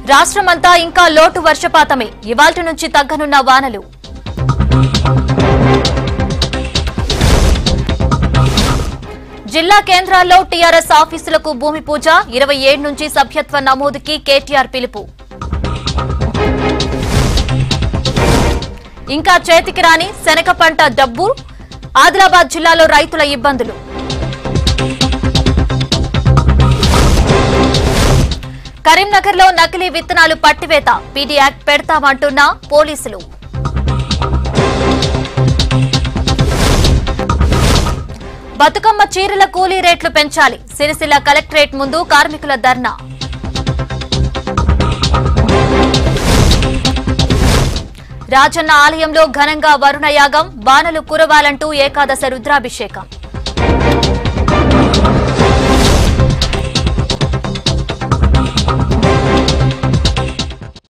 రాష్ట్రమంతా ఇంకా లోటు వర్షపాతమే ఇవాల్టి నుంచి తగ్గనున్న వానలు జిల్లా కేంద్రాల్లో టీఆర్ఎస్ ఆఫీసులకు భూమి పూజ ఇరవై ఏడు నుంచి సభ్యత్వ నమోదుకి కేటీఆర్ పిలుపు ఇంకా చేతికి రాని శనగ పంట డబ్బు ఆదిలాబాద్ జిల్లాలో రైతుల ఇబ్బందులు కరీంనగర్లో నకిలీ విత్తనాలు పట్టివేత పీడీ యాక్ట్ పెడతామంటున్న పోలీసులు బతుకమ్మ చీరల కూలీ రేట్లు పెంచాలి సిరిసిల్ల కలెక్టరేట్ ముందు కార్మికుల ధర్నా రాజన్న ఆలయంలో ఘనంగా వరుణ యాగం బాణలు కురవాలంటూ ఏకాదశ రుద్రాభిషేకం